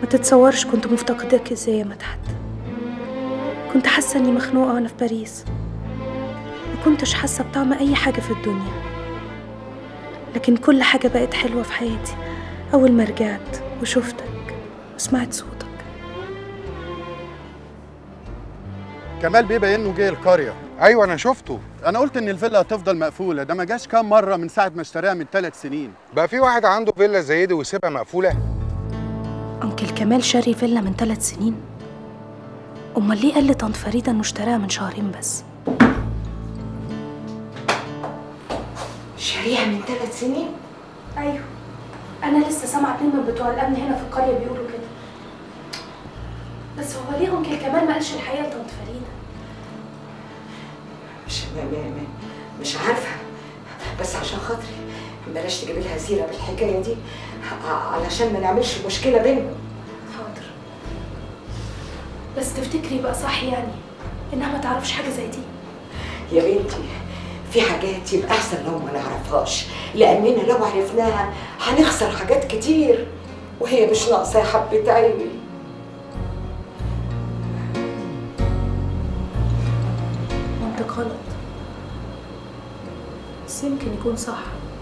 ما تتصورش كنت مفتقداك ازاي يا مدحت كنت حاسة اني مخنوقة وانا في باريس ما كنتش حاسة بطعم اي حاجة في الدنيا لكن كل حاجة بقت حلوة في حياتي أول ما رجعت وشفتك وسمعت صوتك كمال بيبقى انه جه القريه ايوه انا شفته انا قلت ان الفيلا هتفضل مقفوله ده ما جاش كام مره من ساعه ما اشتراها من ثلاث سنين بقى في واحد عنده فيلا زي دي ويسيبها مقفوله أنكل كمال شاري فيلا من ثلاث سنين أمال ليه قال لطنط فريدة إنه اشتراها من شهرين بس شاريها من ثلاث سنين أيوه أنا لسه سامعة اتنين من بتوع الأمن هنا في القرية بيقولوا كده بس هو ليه أنكل كمال ما قالش الحقيقة لطنط فريدة مش م- م- م- مش عارفه بس عشان خاطري بلاش تجيبي لها سيره بالحكايه دي ع- علشان ما نعملش مشكله بينهم حاضر بس تفتكري يبقى صح يعني إنها ما تعرفش حاجة زي دي يا بنتي في حاجات يبقى احسن لو ما نعرفهاش لاننا لو عرفناها هنخسر حاجات كتير وهي مش ناقصه يا حبه عيني منطق غلط بس يمكن يكون صح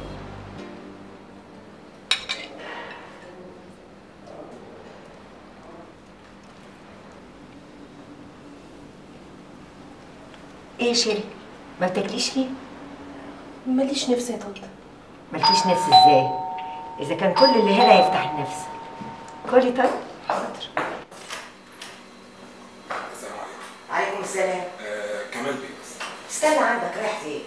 ايه يا شيري ما بتاكليش ليه ماليش نفس يا طنط مالكيش نفس ازاي اذا كان كل اللي هنا يفتح النفس كلي طيب حاضر عليكم السلام آه كمال بيه بس استنى عندك رايح فين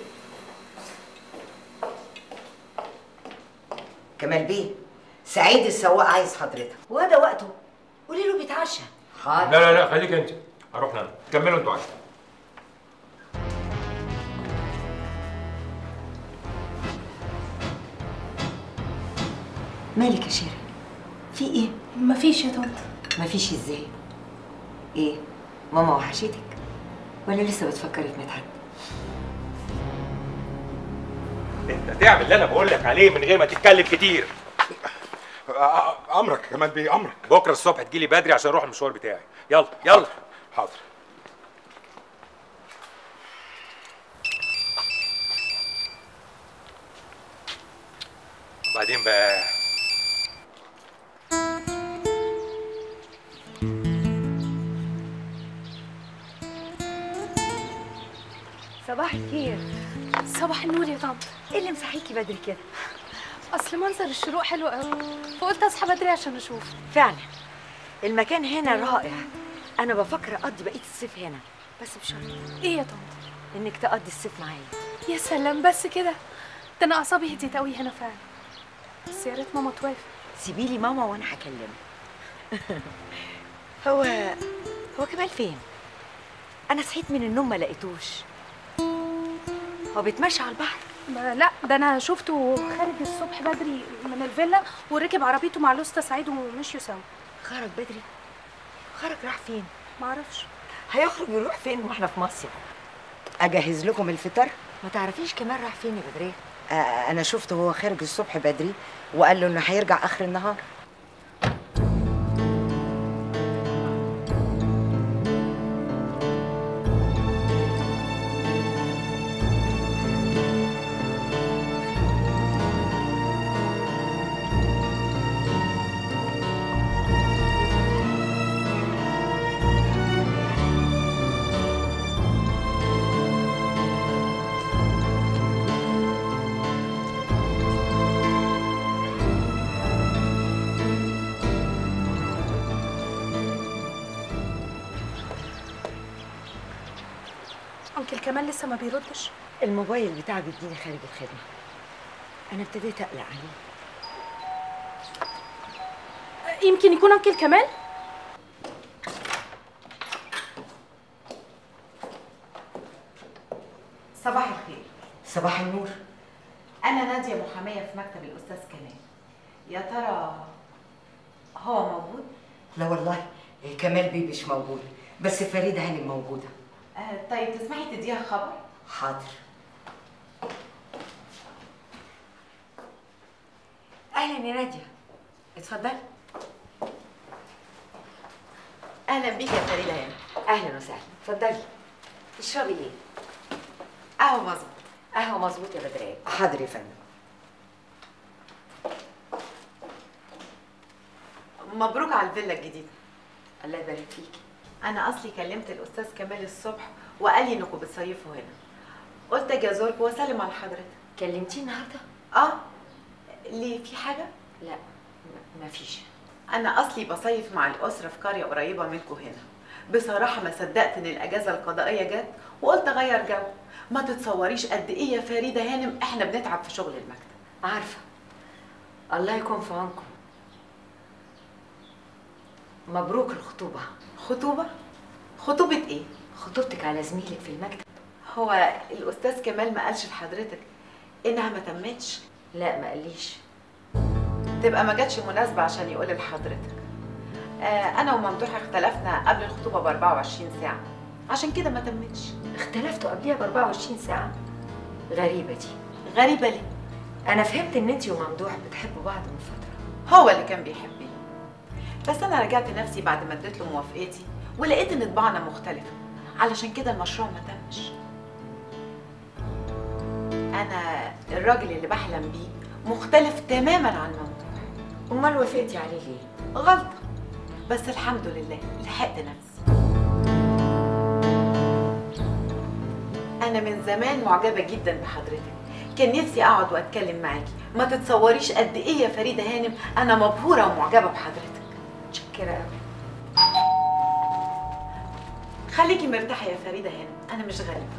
كمال بيه سعيد السواق عايز حضرتك وده وقته قولي له بيتعشى حاضر لا لا لا خليك انت هروح انا كملوا انتوا عشان مالك يا شيرين في ايه مفيش يا طنط مفيش ازاي ايه ماما وحشتك ولا لسه بتفكري في مدحت انت تعمل اللي انا بقول لك عليه من غير ما تتكلم كتير آه امرك يا كمال بيه امرك بكره الصبح تجيلي بدري عشان اروح المشوار بتاعي يلا يلا حاضر بعدين بقى صباح الخير صباح النور يا طنط ايه اللي مصحيكي بدري كده اصل منظر الشروق حلو قوي فقلت اصحى بدري عشان اشوف فعلا المكان هنا رائع انا بفكر اقضي بقيه الصيف هنا بس بشرط ايه يا طنط انك تقضي الصيف معايا يا سلام بس كده ده انا اعصابي هديت قوي هنا فعلا بس يا ريت ماما توافق سيبي لي ماما وانا هكلمه هو هو كمال فين انا صحيت من النوم ما لقيتوش هو بيتمشى على البحر ما لا ده انا شفته خارج الصبح بدري من الفيلا وركب عربيته مع لوستا سعيد ومشيوا سوا خرج بدري خرج راح فين معرفش هيخرج يروح فين واحنا في مصيف اجهز لكم الفطار ما تعرفيش كمان راح فين يا بدريه آه انا شفته وهو خارج الصبح بدري وقال له انه هيرجع اخر النهار انكل كمال لسه ما بيردش الموبايل بتاعه بيديني خارج الخدمه انا ابتديت اقلق عليه يمكن يكون انكل كمال صباح الخير صباح النور أنا نادية محامية في مكتب الأستاذ كمال يا ترى هو موجود؟ لا والله كمال بيه مش موجود بس فريده هاني موجوده آه طيب تسمحي تديها خبر؟ حاضر اهلا يا ناديه اتفضلي اهلا بيك يا فريده هانم اهلا وسهلا اتفضلي تشربي ايه قهوه مظبوط قهوه مظبوط يا بدريه حاضر يا فندم مبروك على الفيلا الجديده الله يبارك فيكي انا اصلي كلمت الاستاذ كمال الصبح وقال لي انكم بتصيفوا هنا قلت اجي ازوركم واسلم على حضرتك كلمتيه النهارده اه ليه في حاجه لا م- مفيش انا اصلي بصيف مع الاسره في قريه قريبه منكم هنا بصراحه ما صدقت ان الاجازه القضائيه جت وقلت اغير جو ما تتصوريش قد ايه يا فريده هانم احنا بنتعب في شغل المكتب عارفه الله يكون في عونكم مبروك الخطوبه خطوبه خطوبه ايه خطوبتك على زميلك في المكتب هو الاستاذ كمال ما قالش لحضرتك انها ما تمتش لا ما قاليش تبقى ما جاتش مناسبه عشان يقول لحضرتك آه انا وممدوح اختلفنا قبل الخطوبه ب 24 ساعه عشان كده ما تمتش اختلفتوا قبليها ب 24 ساعه غريبه دي غريبه ليه انا فهمت ان انت وممدوح بتحبوا بعض من فتره هو اللي كان بيحبني بس انا رجعت نفسي بعد ما اديت له موافقتي ولقيت ان طباعنا مختلفه علشان كده المشروع ما تمش انا الراجل اللي بحلم بيه مختلف تماما عن ممدوح امال وافقتي عليه ليه غلطه بس الحمد لله لحقت نفسي انا من زمان معجبه جدا بحضرتك كان نفسي اقعد واتكلم معاكي ما تتصوريش قد ايه يا فريده هانم انا مبهوره ومعجبه بحضرتك متشكره قوي خليكي مرتاحه يا فريده هانم انا مش غريبه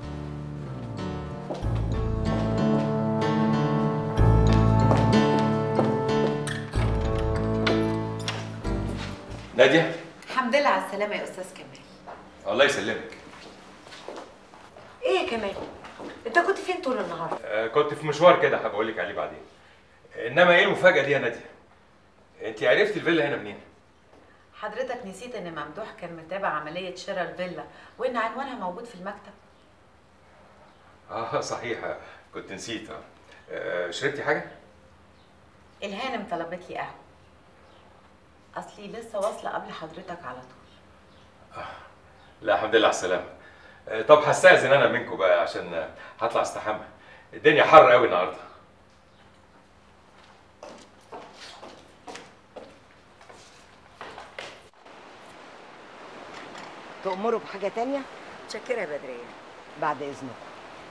ناديه الحمد لله على السلامه يا استاذ كمال الله يسلمك ايه يا كمال انت كنت فين طول النهار آه كنت في مشوار كده هبقول لك عليه بعدين انما ايه المفاجاه دي يا ناديه انت عرفتي الفيلا هنا منين حضرتك نسيت ان ممدوح كان متابع عمليه شراء الفيلا وان عنوانها موجود في المكتب اه صحيح كنت نسيت اه آه، شربتي حاجه الهانم طلبت لي قهوه اصلي لسه واصله قبل حضرتك على طول لا الحمد لله على السلامه آه، طب هستأذن انا منكم بقى عشان آه، هطلع استحمى الدنيا حر قوي النهارده تأمروا بحاجة تانية؟ متشكرة يا بدرية بعد إذنكم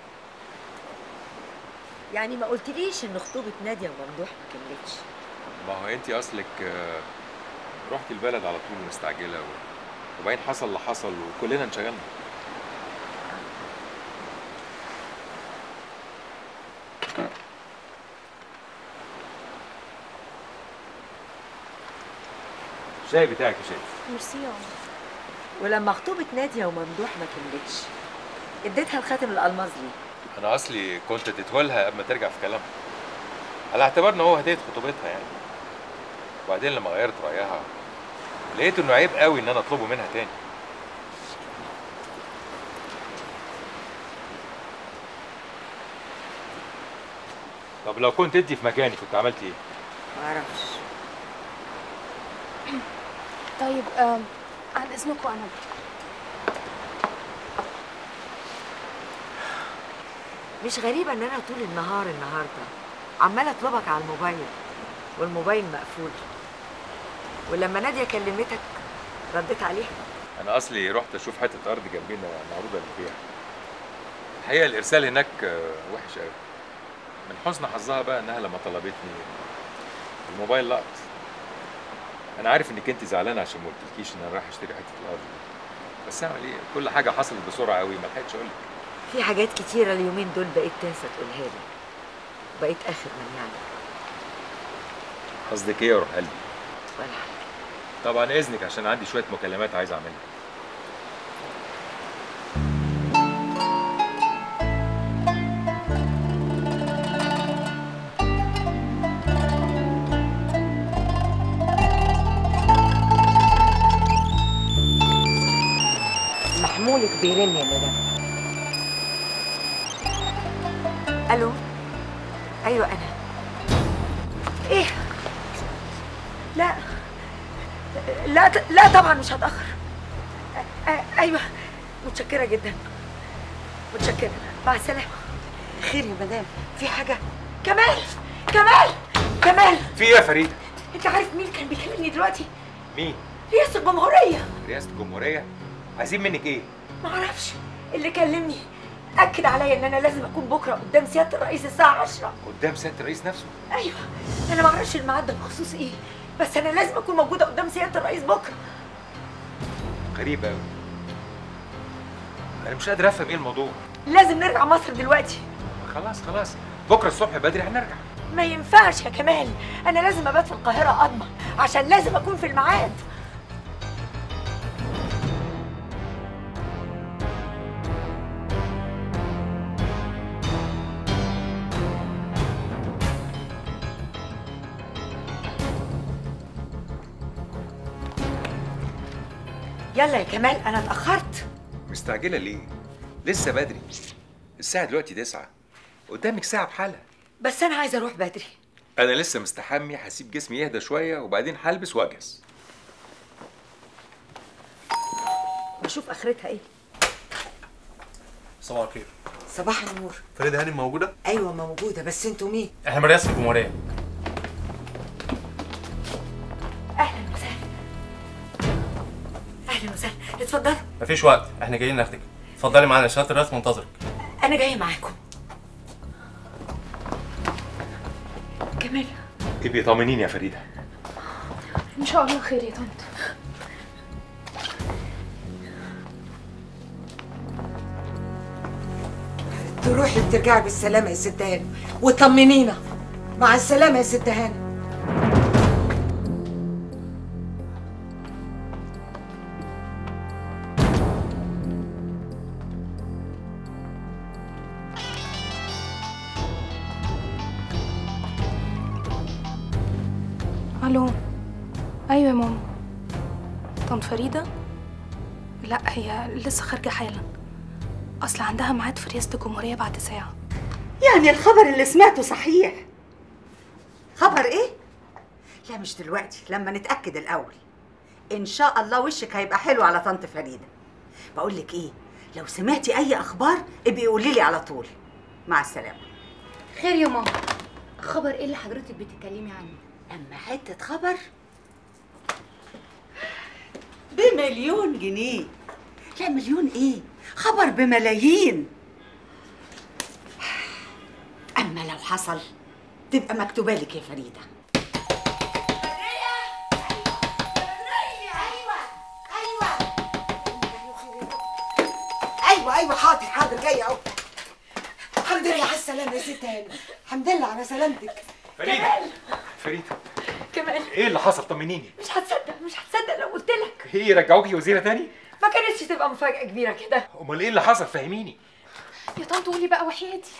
يعني ما قلتليش إن خطوبة نادية وممدوح ما كملتش ما هو انت اصلك آه، رحتي البلد على طول مستعجله و- وبعدين حصل اللي حصل وكلنا انشغلنا الشاي بتاعك يا شايف ميرسي يا عمر ولما خطوبة نادية وممدوح ما كملتش اديتها الخاتم الألماظ ليه؟ انا اصلي كنت اديتهولها قبل ما ترجع في كلامها على اعتبار ان هو هديه خطوبتها يعني وبعدين لما غيرت رايها لقيت انه عيب قوي ان انا اطلبه منها تاني طب لو كنت انت في مكاني كنت عملت ايه معرفش طيب آم، عن اذنكم انا مش غريبة إن أنا طول النهار النهاردة عمالة أطلبك على الموبايل والموبايل مقفول ولما نادية كلمتك رديت عليها انا اصلي رحت اشوف حته ارض جنبينا معروضه للبيع الحقيقه الارسال هناك آه، وحش قوي من حسن حظها بقى انها لما طلبتني الموبايل لقط انا عارف انك انت زعلانه عشان ما قلتلكيش ان انا رايح اشتري حته الارض دي بس اعمل ايه كل حاجه حصلت بسرعه قوي ما لحقتش اقول لك في حاجات كتيرة اليومين دول بقيت تنسى تقولها لي بقيت آخر من يعني قصدك ايه يا روح قلبي ولا حاجة طبعا اذنك عشان عندي شويه مكالمات عايز اعملها محمولك بيرن يا مدام الو ايوه انا ايه لا لا لا طبعا مش هتاخر آه ايوه متشكره جدا متشكره مع السلامه خير يا مدام في حاجه كمال كمال كمال في ايه يا فريده انت عارف مين كان بيكلمني دلوقتي مين رئيس الجمهوريه رئاسه الجمهوريه عايزين منك ايه معرفش اللي كلمني اكد عليا ان انا لازم اكون بكره قدام سياده الرئيس الساعه 10 قدام سياده الرئيس نفسه ايوه انا معرفش الميعاد ده بخصوص ايه بس انا لازم اكون موجوده قدام سياده الرئيس بكره غريب قوي انا مش قادر افهم ايه الموضوع لازم نرجع مصر دلوقتي خلاص خلاص بكره الصبح بدري هنرجع ما ينفعش يا كمال انا لازم ابات في القاهره اضمن عشان لازم اكون في الميعاد يلا يا كمال انا اتاخرت مستعجله ليه لسه بدري الساعه دلوقتي تسعة قدامك ساعه بحالها بس انا عايزه اروح بدري انا لسه مستحمي هسيب جسمي يهدى شويه وبعدين هلبس واجهز بشوف اخرتها ايه صباح الخير صباح النور فريدة هانم موجودة؟ ايوه موجوده بس انتوا مين احنا من رئاسة الجمهورية اهلا وسهلا اهلا وسهلا اتفضلوا مفيش وقت احنا جايين ناخدك اتفضلي معانا شهادة الرئيس منتظرك انا جايه معاكم كمال ابقي طمنيني يا فريده ان شاء الله خير يا طنط تروحي وترجعي بالسلامه يا ست هانم وطمنينا مع السلامه يا ست هانم الو ايوه يا ماما طنط فريده لا هي لسه خارجه حالا اصل عندها ميعاد في رئاسه الجمهوريه بعد ساعه يعني الخبر اللي سمعته صحيح خبر ايه لا مش دلوقتي لما نتاكد الاول ان شاء الله وشك هيبقى حلو على طنط فريده بقول لك ايه لو سمعتي اي اخبار ابقي قولي لي على طول مع السلامه خير يا ماما خبر ايه اللي حضرتك بتتكلمي عنه اما حته خبر بمليون جنيه لا مليون ايه خبر بملايين اما لو حصل تبقى مكتوبه لك يا فريده ايوه ايوه حاضر حاضر جايه اهو الحمد لله على السلامه يا ست هانم الحمد لله على سلامتك فريده فريده كمان ايه اللي حصل طمنيني مش هتصدق مش هتصدق لو قلت لك هي رجعوكي وزيره تاني ما كانتش تبقى مفاجاه كبيره كده امال ايه اللي حصل فهميني يا طنط قولي بقى وحياتي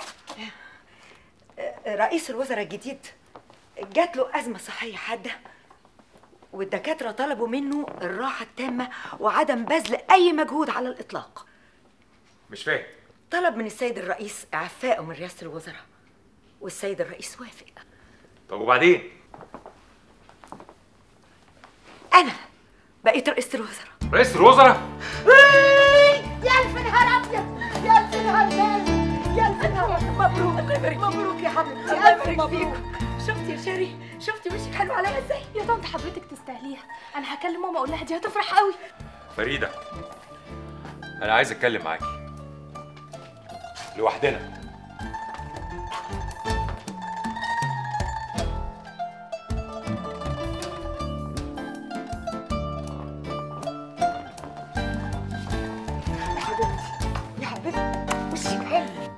رئيس الوزراء الجديد جات له أزمة صحية حادة والدكاترة طلبوا منه الراحة التامة وعدم بذل أي مجهود على الإطلاق مش فاهم طلب من السيد الرئيس إعفائه من رئاسة الوزراء والسيد الرئيس وافق طب وبعدين أنا بقيت رئيسة الوزراء رئيس الوزراء يا ألف نهار أبيض يا ألف نهار جامد يا ألف نهار مبروك مبروك يا حبيبتي الله يبارك فيكم شفتي يا شيري شفتي وشك حلو عليا ازاي يا طنط حضرتك تستاهليها انا هكلم ماما اقول لها دي هتفرح قوي فريده انا عايز اتكلم معاكي لوحدنا يا حبيبتي يا حبيبتي وشك حلو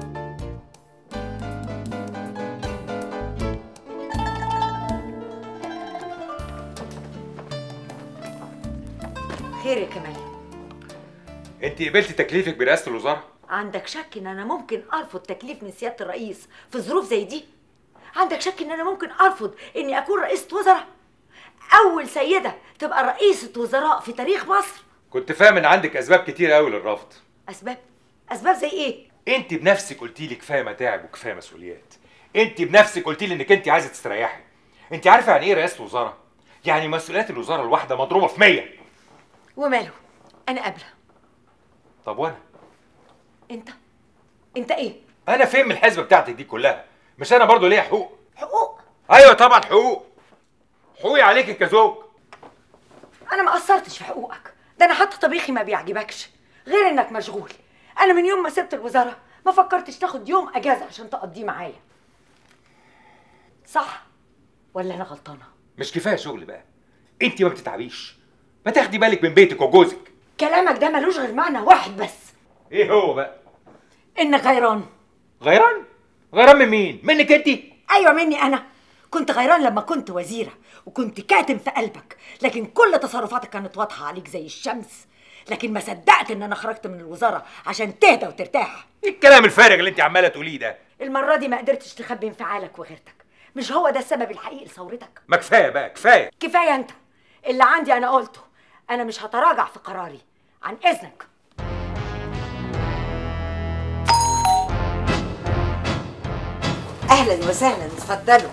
خير يا كمال انت قبلتي تكليفك برئاسه الوزراء عندك شك ان انا ممكن ارفض تكليف من سياده الرئيس في ظروف زي دي عندك شك ان انا ممكن ارفض اني اكون رئيسه وزراء اول سيده تبقى رئيسه وزراء في تاريخ مصر كنت فاهم ان عندك اسباب كتير قوي للرفض اسباب اسباب زي ايه انت بنفسك قلتي لي كفايه متاعب وكفايه مسؤوليات انت بنفسك قلتي لي انك انت عايزه تستريحي انت عارفه يعني ايه رئاسه وزراء يعني مسؤوليات الوزاره الواحده مضروبه في 100 وماله انا قابله طب وانا انت انت ايه انا فين من الحزبه بتاعتك دي كلها مش انا برضو ليا حقوق حقوق ايوه طبعا حقوق حقوقي عليك كزوج انا ما قصرتش في حقوقك ده انا حتى طبيخي ما بيعجبكش غير انك مشغول انا من يوم ما سبت الوزاره ما فكرتش تاخد يوم اجازه عشان تقضيه معايا صح ولا انا غلطانه مش كفايه شغل بقى انت ما بتتعبيش ما تاخدي بالك من بيتك وجوزك كلامك ده ملوش غير معنى واحد بس ايه هو بقى انك غيران غيران غيران من مين منك انت ايوه مني انا كنت غيران لما كنت وزيره وكنت كاتم في قلبك لكن كل تصرفاتك كانت واضحه عليك زي الشمس لكن ما صدقت ان انا خرجت من الوزاره عشان تهدى وترتاح ايه الكلام الفارغ اللي انت عماله تقوليه ده المره دي ما قدرتش تخبي انفعالك وغيرتك مش هو ده السبب الحقيقي لثورتك ما كفايه بقى كفايه كفايه انت اللي عندي انا قلته انا مش هتراجع في قراري عن اذنك اهلا وسهلا اتفضلوا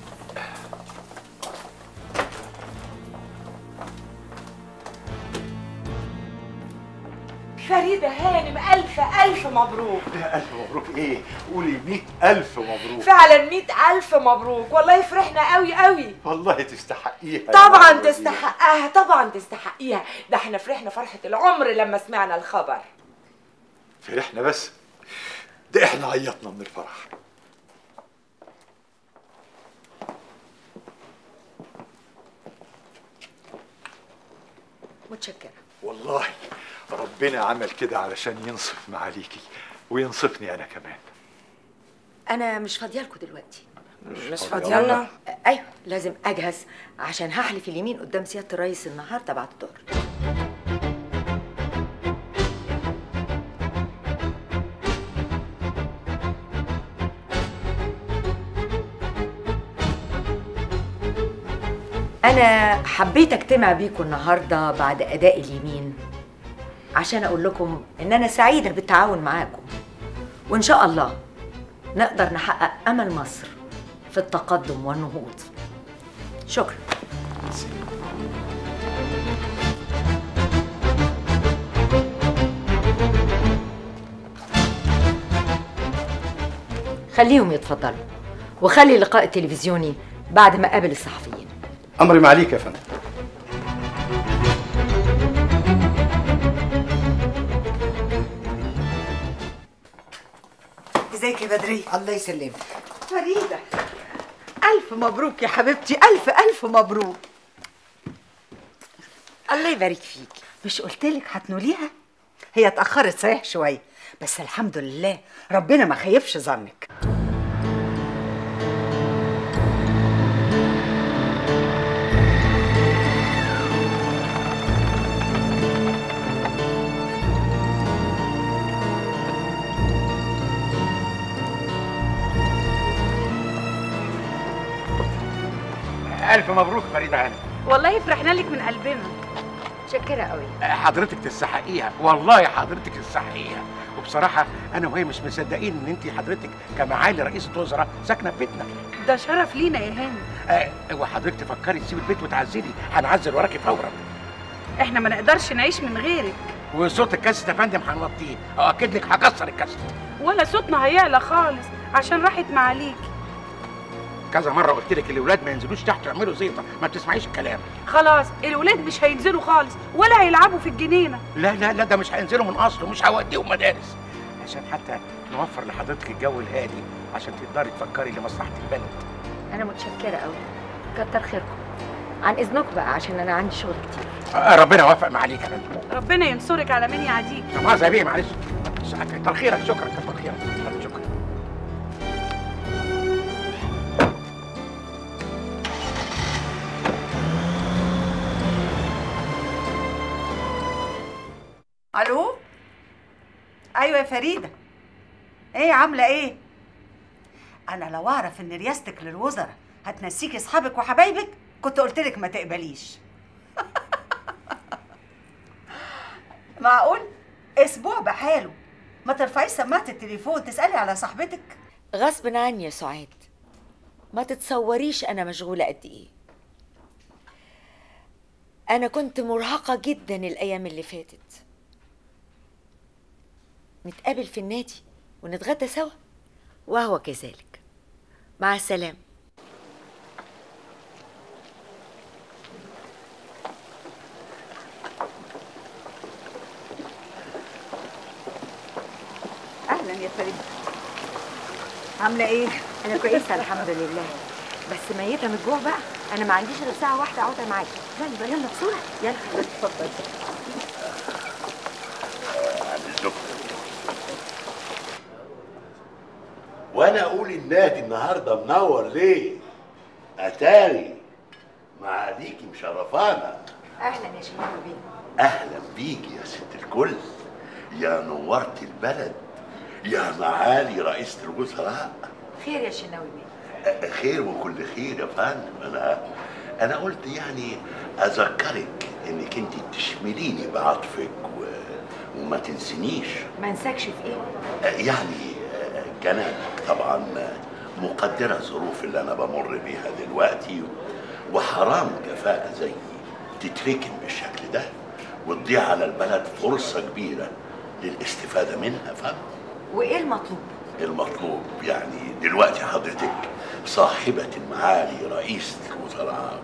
فريدة هانم ألف ألف مبروك ألف مبروك إيه؟ قولي مئة ألف مبروك فعلا مئة ألف مبروك والله فرحنا قوي قوي والله تستحقيها يا طبعا مرة دي. تستحقها طبعا تستحقيها ده احنا فرحنا فرحة العمر لما سمعنا الخبر فرحنا بس ده إحنا عيطنا من الفرح متشكره والله ربنا عمل كده علشان ينصف معاليكي وينصفني أنا كمان انا مش فاضيالكوا دلوقتي مش فاضيالنا؟ ايوه لازم اجهز عشان هحلف اليمين قدام سياده الرئيس النهارده بعد الظهر انا حبيت اجتمع بيكم النهارده بعد اداء اليمين عشان اقول لكم ان انا سعيده بالتعاون معاكم وان شاء الله نقدر نحقق امل مصر في التقدم والنهوض شكرا خليهم يتفضلوا وخلي اللقاء التلفزيوني بعد ما قابل الصحفيين امري معاليك يا فندم ازيك يا بدرية الله يسلمك فريدة ألف مبروك يا حبيبتي ألف ألف مبروك الله يبارك فيك مش قلتلك هتنوليها هي اتأخرت صحيح شوية بس الحمد لله ربنا ما خيبش ظنك ألف مبروك فريدة هانم والله فرحنا لك من قلبنا متشكرة قوي حضرتك تستحقيها والله حضرتك تستحقيها وبصراحة أنا وهي مش مصدقين إن أنت حضرتك كمعالي رئيسة وزراء ساكنة في بيتنا ده شرف لينا يا هاني آه وحضرتك تفكري تسيبي البيت وتعزلي هنعزل وراكي فورا احنا ما نقدرش نعيش من غيرك وصوت الكاسيت يا فندم هنوطيه أؤكد لك هكسر الكاسيت ولا صوتنا هيعلى خالص عشان راحت معاليك كذا مرة قلت لك الأولاد ما ينزلوش تحت يعملوا زيطة ما بتسمعيش الكلام خلاص الولاد مش هينزلوا خالص ولا هيلعبوا في الجنينة لا لا لا ده مش هينزلوا من أصله مش هوديهم مدارس عشان حتى نوفر لحضرتك الجو الهادي عشان تقدري تفكري لمصلحة البلد انا متشكرة قوي كتر خيركم عن اذنكم بقى عشان انا عندي شغل كتير آه ربنا يوفق معاليك يا فندم ربنا ينصرك على من يعاديك لا مؤاخذة يا بيه معلش كتر خيرك شكرا كتر خيرك شكرا الو ايوه يا فريده ايه عامله ايه انا لو اعرف ان رياستك للوزراء هتنسيكي اصحابك وحبايبك كنت قلت لك ما تقبليش معقول اسبوع بحاله ما ترفعيش سماعه التليفون تسالي على صاحبتك غصب عني يا سعاد ما تتصوريش انا مشغولة قد ايه انا كنت مرهقه جدا الايام اللي فاتت نتقابل في النادي ونتغدى سوا وهو كذلك مع السلامه اهلا يا فريده عامله ايه انا كويسه الحمد لله بس ميته من الجوع بقى انا ما عنديش غير ساعه واحده اقعد معاكي يلا يلا بسرعه يلا حضرتك اتفضلي وانا اقول النادي النهارده منور ليه اتاري معاليكي مشرفانا اهلا يا شباب بيه اهلا بيكي يا ست الكل يا نورت البلد يا معالي رئيسة الوزراء خير يا شناوي بيه خير وكل خير يا فندم انا انا قلت يعني اذكرك انك انت تشمليني بعطفك و... وما تنسنيش ما انساكش في ايه يعني جنابك طبعا مقدرة الظروف اللي أنا بمر بيها دلوقتي وحرام كفاءة زي تتركن بالشكل ده وتضيع على البلد فرصة كبيرة للاستفادة منها فاهم؟ وايه المطلوب المطلوب يعني دلوقتي حضرتك صاحبة المعالي رئيسة الوزراء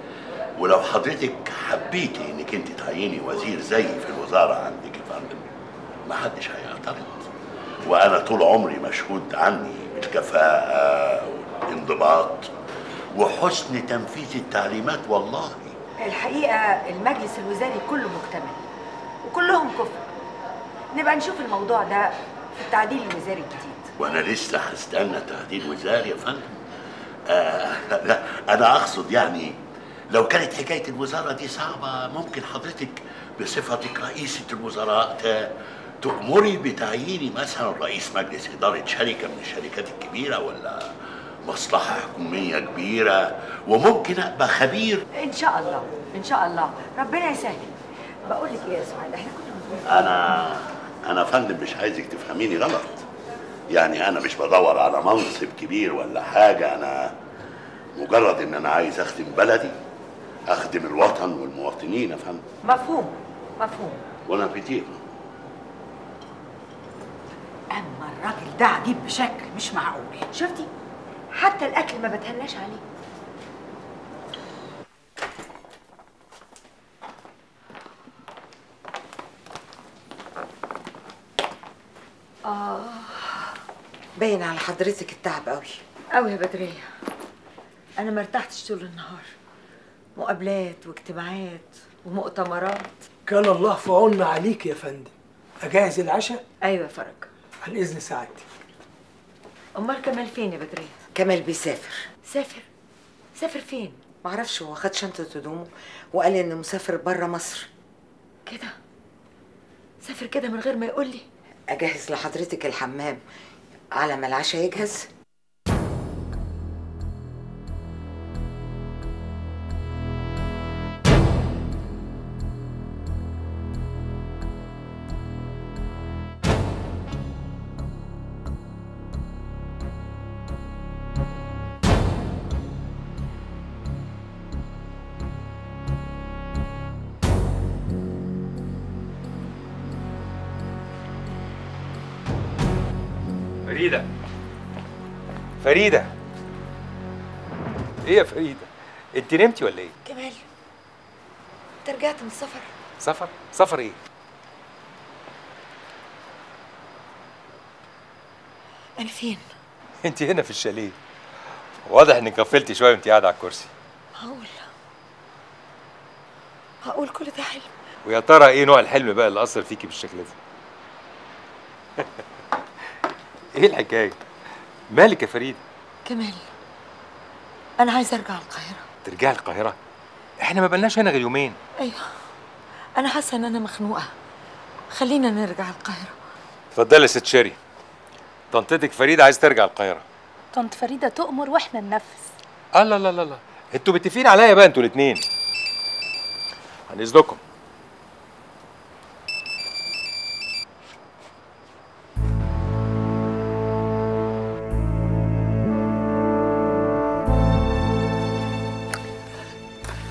ولو حضرتك حبيتي انك انت تعيني وزير زي في الوزارة عندك يا فندم ما حدش هيعترض وانا طول عمري مشهود عني بالكفاءة والانضباط وحسن تنفيذ التعليمات والله الحقيقه المجلس الوزاري كله مكتمل وكلهم كفر نبقى نشوف الموضوع ده في التعديل الوزاري الجديد وانا لسه هستنى تعديل وزاري يا فندم آه لا انا اقصد يعني لو كانت حكايه الوزاره دي صعبه ممكن حضرتك بصفتك رئيسه الوزراء ت- تأمري بتعييني مثلا رئيس مجلس إدارة شركة من الشركات الكبيرة ولا مصلحة حكومية كبيرة وممكن أبقى خبير ان شاء الله ان شاء الله ربنا يسهل بقول لك ايه يا سعاد احنا كنا أنا أنا فندم مش عايزك تفهميني غلط يعني أنا مش بدور على منصب كبير ولا حاجة أنا مجرد إن أنا عايز أخدم بلدي أخدم الوطن والمواطنين يا فندم مفهوم مفهوم وأنا كتير اما الراجل ده عجيب بشكل مش معقول شفتي حتى الاكل ما بتهناش عليه اه باين على حضرتك التعب قوي قوي يا بدريه انا ما ارتحتش طول النهار مقابلات واجتماعات ومؤتمرات كان الله في عون عليك يا فندم اجهز العشاء ايوه يا فرج عن اذن سعادتك امال كمال فين يا بدريه كمال بيسافر سافر سافر فين معرفش هو خد شنطة هدومه وقال انه مسافر بره مصر كده سافر كده من غير ما يقول لي اجهز لحضرتك الحمام على ما العشاء يجهز فريدة فريدة ايه يا فريدة انت نمتي ولا ايه كمال انت رجعت من السفر سفر سفر ايه انا فين انت هنا في الشاليه واضح انك غفلتي شويه وانت قاعده على الكرسي معقول معقول كل ده حلم ويا ترى ايه نوع الحلم بقى اللي اثر فيكي بالشكل ده ايه الحكايه مالك يا فريده كمال انا عايزه ارجع القاهره ترجعي القاهره احنا ما بلناش هنا غير يومين ايوه انا حاسه ان انا مخنوقه خلينا نرجع القاهره اتفضلي يا ست شيري طنطتك فريده عايز ترجع القاهره طنط فريدة تؤمر واحنا ننفذ الله لا لا لا انتوا متفقين عليا بقى انتوا الاثنين عن اذنكم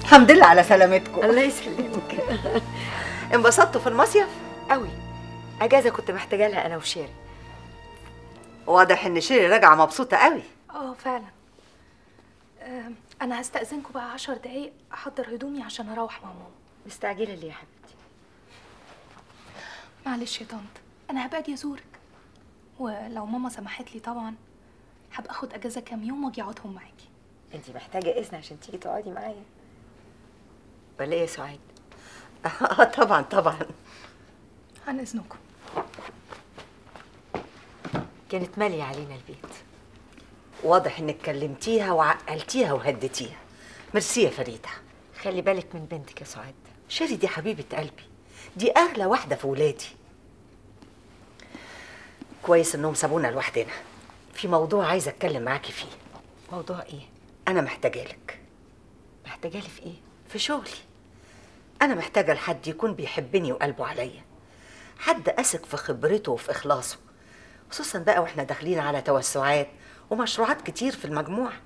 الحمد لله على سلامتكم الله يسلمك انبسطتوا في المصيف قوي اجازه كنت محتاجه لها انا وشيري واضح ان شيري راجعه مبسوطه قوي اه فعلا آم، انا هستأذنكم بقى عشر دقايق احضر هدومي عشان اروح مع ماما مستعجله ليه يا حبيبتي معلش يا طنط انا هبقى اجي ازورك ولو ماما سمحت لي طبعا هبقى اخد اجازه كام يوم واجي اقعدهم معاكي انت محتاجه اذن عشان تيجي تقعدي معايا ولا ايه يا سعاد اه طبعا طبعا عن اذنكم كانت ماليه علينا البيت واضح انك كلمتيها وعقلتيها وهديتيها ميرسي يا فريده خلي بالك من بنتك يا سعاد شيري دي حبيبه قلبي دي اغلى واحده في ولادي كويس انهم سابونا لوحدنا في موضوع عايزه اتكلم معاكي فيه موضوع ايه انا محتاجه لك محتاجه لي في ايه في شغلي انا محتاجه لحد يكون بيحبني وقلبه عليا حد اثق في خبرته وفي اخلاصه خصوصا بقى واحنا داخلين على توسعات ومشروعات كتير في المجموعه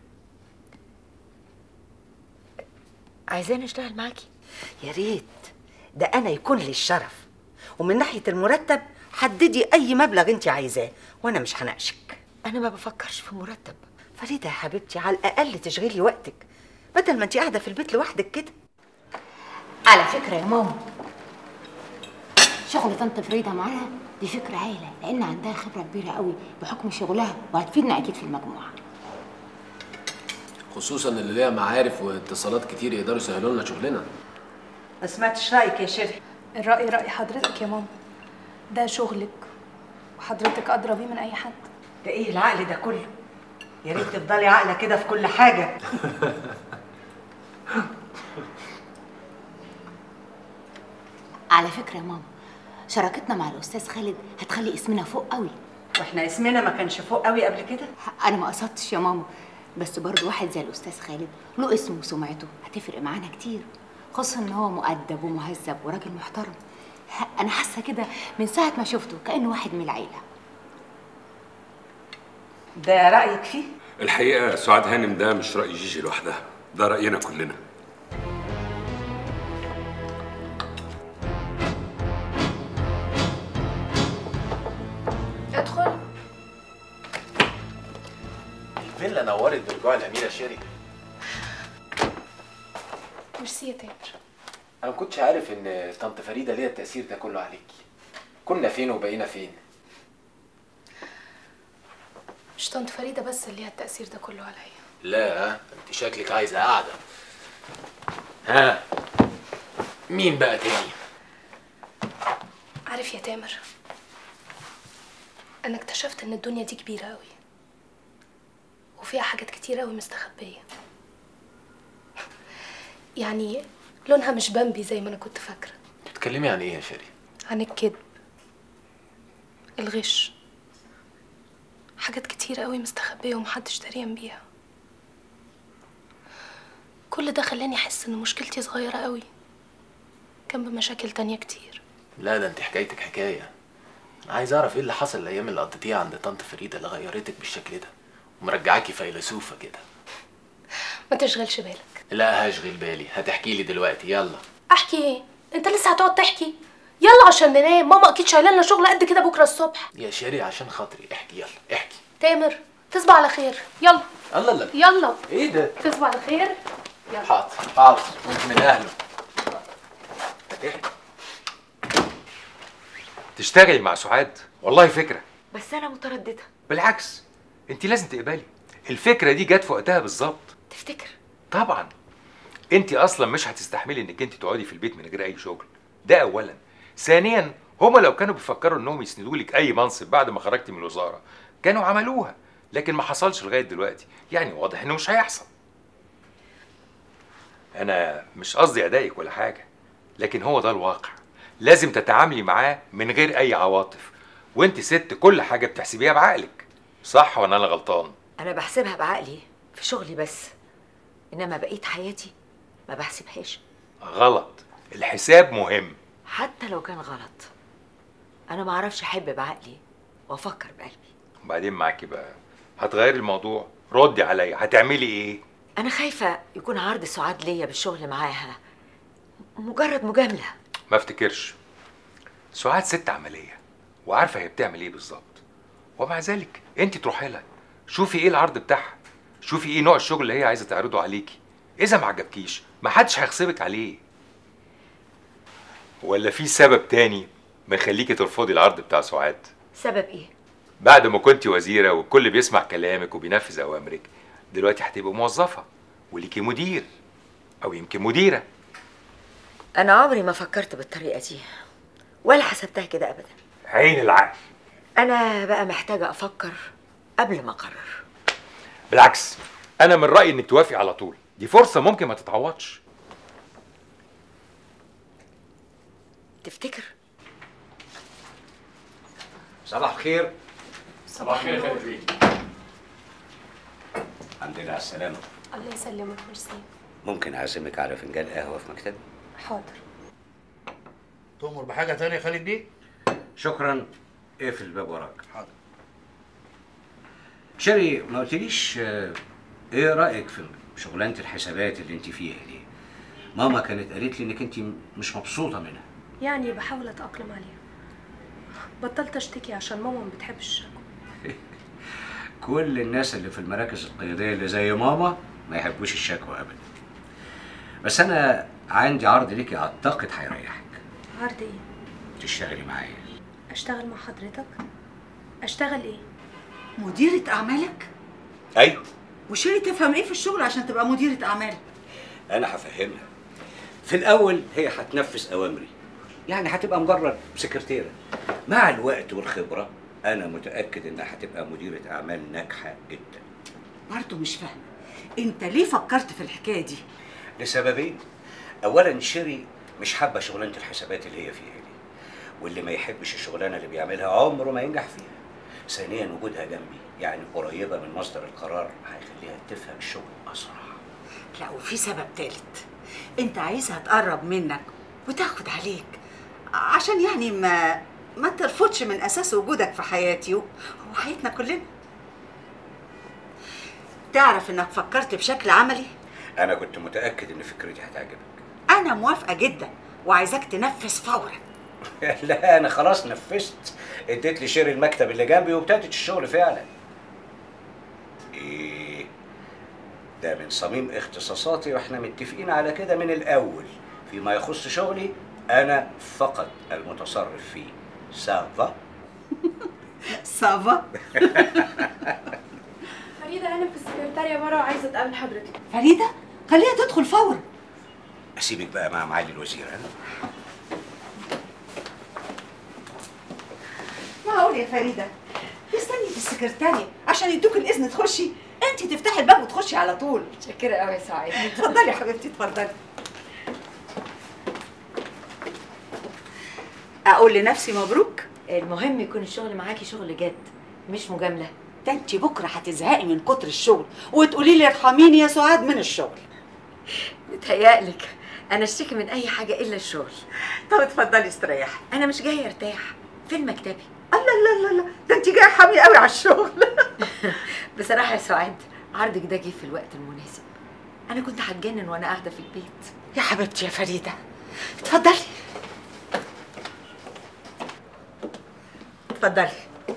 عايزاني اشتغل معاكي يا ريت ده انا يكون لي الشرف ومن ناحيه المرتب حددي اي مبلغ انت عايزاه وانا مش هناقشك انا ما بفكرش في مرتب فريده يا حبيبتي على الاقل تشغلي وقتك بدل ما انت قاعده في البيت لوحدك كده على فكرة يا ماما شغل طنط فريدة معاها دي فكرة هايلة لأن عندها خبرة كبيرة قوي بحكم شغلها وهتفيدنا أكيد في المجموعة خصوصا اللي ليها معارف واتصالات كتير يقدروا يسهلوا لنا شغلنا ما سمعتش رايك يا شيري الرأي رأي حضرتك يا ماما ده شغلك وحضرتك أدرى بيه من أي حد ده ايه العقل ده كله يا ريت تفضلي عاقله كده في كل حاجه على فكرة يا ماما شراكتنا مع الأستاذ خالد هتخلي اسمنا فوق قوي واحنا اسمنا ما كانش فوق قوي قبل كده أنا ما قصدتش يا ماما بس برضه واحد زي الأستاذ خالد له اسمه وسمعته هتفرق معانا كتير خصوصا إن هو مؤدب ومهذب وراجل محترم أنا حاسة كده من ساعة ما شفته كأنه واحد من العيلة ده رايك فيه الحقيقه سعاد هانم ده مش راي جيجي لوحدها ده راينا كلنا ادخل الفيلا نورت برجوع الاميره شيري ميرسي يا تامر انا ما كنتش عارف ان طنط فريده ليها التاثير ده كله عليكي كنا فين وبقينا فين مش طنط فريدة بس اللي ليها التأثير ده كله عليا لا انت شكلك عايزه قاعده ها مين بقى تاني عارف يا تامر أنا اكتشفت إن الدنيا دي كبيرة أوي وفيها حاجات كتير أوي مستخبية يعني لونها مش بامبي زي ما أنا كنت فاكرة بتتكلمي عن ايه يا شيري عن الكذب الغش حاجات كتير قوي مستخبية ومحدش دريان بيها كل ده خلاني أحس إن مشكلتي صغيرة قوي جنب مشاكل تانية كتير لا ده انت حكايتك حكايه عايز اعرف ايه اللي حصل الايام اللي قضيتيها عند طنط فريده اللي غيرتك بالشكل ده ومرجعاكي فيلسوفه كده ما تشغلش بالك لا هشغل بالي هتحكي لي دلوقتي يلا أحكي إيه؟ أنت لسه هتقعد تحكي؟ يلا عشان ننام ماما أكيد شايلة لنا شغل قد كده بكرة الصبح يا شيري عشان خاطري احكي يلا احكي تامر تصبح على خير يلا الله الله يلا ايه ده تصبح على خير يلا حاضر حاضر من اهله تشتغلي مع سعاد والله فكره بس انا متردده بالعكس انت لازم تقبلي الفكره دي جت في وقتها بالظبط تفتكر طبعا انت اصلا مش هتستحملي انك انت تقعدي في البيت من غير اي شغل ده اولا ثانيا هما لو كانوا بيفكروا انهم يسندوا لك اي منصب بعد ما خرجتي من الوزاره كانوا عملوها لكن ما حصلش لغايه دلوقتي يعني واضح انه مش هيحصل انا مش قصدي اضايقك ولا حاجه لكن هو ده الواقع لازم تتعاملي معاه من غير اي عواطف وانت ست كل حاجه بتحسبيها بعقلك صح ولا انا غلطان انا بحسبها بعقلي في شغلي بس انما بقيت حياتي ما بحسبهاش غلط الحساب مهم حتى لو كان غلط انا ما اعرفش احب بعقلي وافكر بقلبي وبعدين معاكي بقى هتغيري الموضوع ردي عليا هتعملي ايه انا خايفه يكون عرض سعاد ليا بالشغل معاها مجرد مجامله ما افتكرش سعاد ست عمليه وعارفه هي بتعمل ايه بالظبط ومع ذلك انت تروحي لها شوفي ايه العرض بتاعها شوفي ايه نوع الشغل اللي هي عايزه تعرضه عليكي اذا ما عجبكيش ما حدش هيغصبك عليه ولا في سبب تاني مخليكي ترفضي العرض بتاع سعاد سبب ايه بعد ما كنت وزيره والكل بيسمع كلامك وبينفذ اوامرك دلوقتي هتبقي موظفه وليكي مدير او يمكن مديره انا عمري ما فكرت بالطريقه دي ولا حسبتها كده ابدا عين العقل انا بقى محتاجه افكر قبل ما اقرر بالعكس انا من رايي انك توافقي على طول دي فرصه ممكن ما تتعوضش تفتكر صباح الخير صباح الخير يا خالد بيه الحمد لله على السلامة الله يسلمك ميرسي ممكن أعزمك على فنجان قهوة في مكتبي حاضر تؤمر بحاجه تانية يا خالد بيه شكرا اقفل الباب وراك حاضر شيري ما قلتليش آه، ايه رأيك في شغلانة الحسابات اللي انت فيها دي ماما كانت قالت لي انك انت مش مبسوطة منها يعني بحاول اتاقلم عليها بطلت اشتكي عشان ماما ما بتحبش الشكوى كل الناس اللي في المراكز القيادية اللي زي ماما ما يحبوش الشكوى ابدا بس انا عندي عرض ليكي اعتقد هيريحك عرض ايه تشتغلي معايا اشتغل مع حضرتك اشتغل ايه مديرة أعمالك؟ ايوه وشيري تفهم إيه في الشغل عشان تبقى مديرة أعمال؟ انا هفهمها في الاول هي هتنفذ اوامري يعني هتبقى مجرد سكرتيره مع الوقت والخبره انا متاكد انها هتبقى مديره اعمال ناجحه جدا برضه مش فاهمة أنت ليه فكرت في الحكاية دي؟ لسببين اولا شيري مش حابه شغلانه الحسابات اللي هي فيها دي واللي ما يحبش الشغلانه اللي بيعملها عمره ما ينجح فيها ثانيا وجودها جنبي يعني قريبه من مصدر القرار هيخليها تفهم الشغل اسرع لا وفي سبب تالت أنت عايزها تقرب منك وتاخد عليك عشان يعني ما ما ترفضش من أساس وجودك في حياتي و- وحياتنا كلنا تعرف إنك فكرت بشكل عملي؟ انا كنت متاكد ان فكرتي هتعجبك أنا موافقة جدا وعايزاك تنفذ فورا لا انا خلاص نفذت اديت لي شيري المكتب اللي جنبي وابتدت الشغل فعلا ايه ده من صميم اختصاصاتي واحنا متفقين على كده من الاول فيما يخص شغلي انا فقط المتصرف فيه سافا سافا فريدة أنا في السكرتارية بره وعايزة أتقابل حضرتك فريدة خليها تدخل فورا اسيبك بقى مع معالي الوزير ها معقول يا فريدة استني في السكرتارية عشان يدوك الإذن تخشي أنت تفتحي الباب وتخشي على طول شكرا قوي يا سعيد اتفضلي يا حبيبتي اتفضلي أقول لنفسي مبروك المهم يكون الشغل معاكي شغل جد مش مجامله ده انت بكره هتزهقي من كتر الشغل وتقولي لي ارحميني يا سعاد من الشغل متهيألك انا اشتكي من اي حاجه الا الشغل طب اتفضلي استريحي انا مش جايه ارتاح فين مكتبي الله لا لا لا ده انت جايه حامي قوي على الشغل بصراحه يا سعاد عرضك ده جه في الوقت المناسب انا كنت هتجنن وانا قاعده في البيت يا حبيبتي يا فريده اتفضلي اتفضلي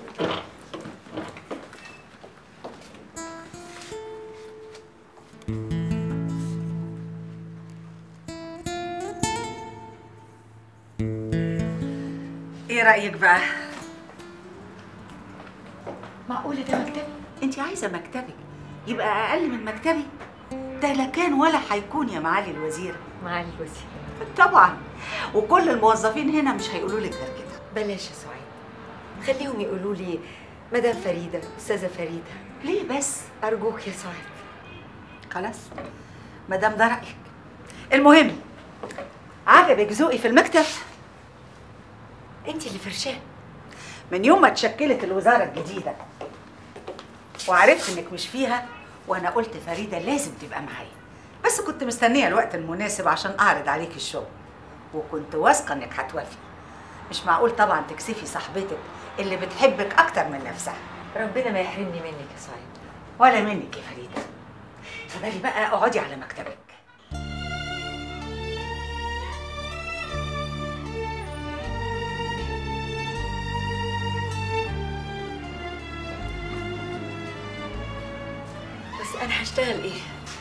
ايه رايك بقى معقوله ده مكتبي انت عايزه مكتبك يبقى اقل من مكتبي ده لا كان ولا هيكون يا معالي الوزيره معالي الوزير طبعا وكل الموظفين هنا مش هيقولوا لك غير كده بلاش يا سعيد خليهم يقولوا لي مدام فريده استاذه فريده ليه بس ارجوك يا سعيد خلاص ما دام ده رايك المهم عجبك ذوقي في المكتب انت اللي فرشاه من يوم ما اتشكلت الوزاره الجديده وعرفت انك مش فيها وانا قلت فريده لازم تبقى معايا بس كنت مستنيه الوقت المناسب عشان اعرض عليك الشغل وكنت واثقه انك هتوافقي مش معقول طبعا تكسفي صاحبتك اللي بتحبك اكتر من نفسها ربنا ما يحرمني منك يا سعيد ولا منك يا فريده اتفضلي بقى اقعدي على مكتبك بس انا هشتغل ايه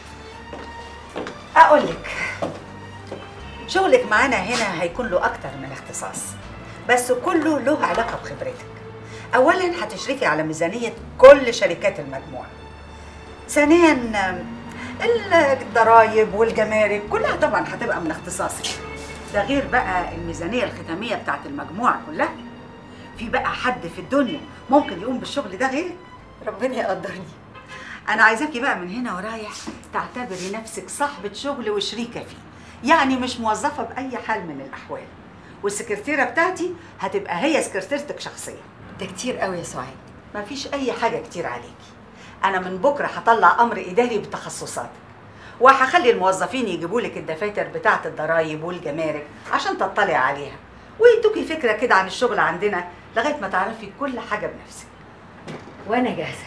اقول لك شغلك معانا هنا هيكون له اكتر من اختصاص بس كله له علاقه بخبرتك اولا هتشرفي على ميزانيه كل شركات المجموعه ثانيا آم، الضرايب والجمارك كلها طبعا هتبقى من اختصاصك ده غير بقى الميزانيه الختاميه بتاعت المجموعه كلها في بقى حد في الدنيا ممكن يقوم بالشغل ده غيرك ربنا يقدرني انا عايزاكي بقى من هنا ورايح تعتبري نفسك صاحبة شغل وشريكة فيه يعني مش موظفة بأي حال من الأحوال والسكرتيرة بتاعتي هتبقى هي سكرتيرتك شخصيا ده كتير قوي يا سعاد مفيش أي حاجة كتير عليكي أنا من بكرة هطلع أمر إداري بتخصصاتك وهخلي الموظفين يجيبوا لك الدفاتر بتاعة الضرايب والجمارك عشان تطلعي عليها ويدوكي فكرة كده عن الشغل عندنا لغاية ما تعرفي كل حاجة بنفسك وانا جاهزة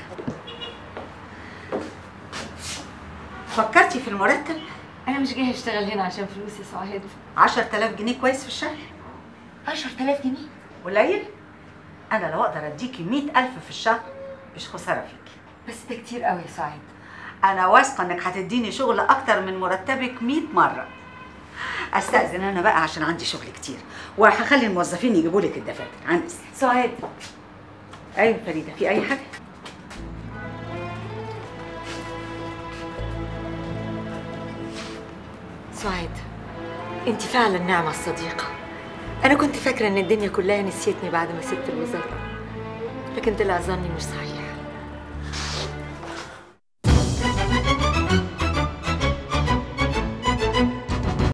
فكرتي في المرتب؟ انا مش جايه اشتغل هنا عشان فلوس يا سعاد 10000 جنيه كويس في الشهر 10000 جنيه قليل انا لو اقدر اديكي 100000 في الشهر مش خساره فيكي بس ده كتير قوي يا سعاد انا واثقه انك هتديني شغل اكتر من مرتبك 100 مره استاذن انا بقى عشان عندي شغل كتير وهخلي الموظفين يجيبوا لك الدفاتر عن اذنك سعاد ايوه فريده في اي حاجه سعاد انت فعلا نعمة الصديقة انا كنت فاكرة ان الدنيا كلها نسيتني بعد ما سبت الوزارة لكن طلع ظني مش صحيح